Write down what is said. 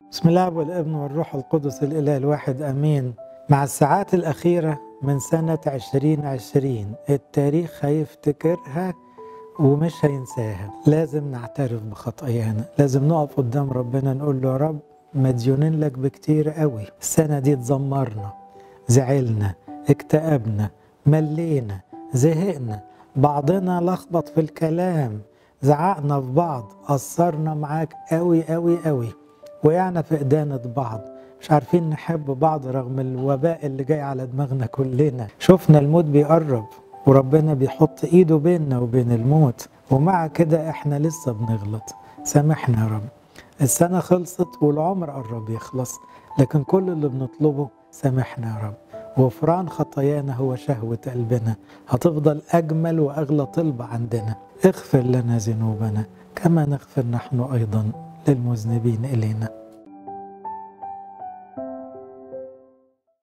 بسم الله والابن والروح القدس الإله الواحد أمين مع الساعات الأخيرة من سنة عشرين عشرين التاريخ هيفتكرها ومش هينساها لازم نعترف بخطايانا لازم نقف قدام ربنا نقول له يا رب مديونين لك بكتير قوي السنة دي اتذمرنا زعلنا اكتئبنا ملينا زهقنا بعضنا لخبط في الكلام زعقنا في بعض قصرنا معاك قوي قوي قوي وقعنا في إدانة بعض مش عارفين نحب بعض رغم الوباء اللي جاي على دماغنا كلنا شفنا الموت بيقرب وربنا بيحط ايده بيننا وبين الموت ومع كده احنا لسه بنغلط سامحنا يا رب السنة خلصت والعمر قرب يخلص لكن كل اللي بنطلبه سامحنا يا رب غفران خطايانا هو شهوة قلبنا هتفضل أجمل وأغلى طلبة عندنا اغفر لنا ذنوبنا كما نغفر نحن أيضا للمذنبين إلينا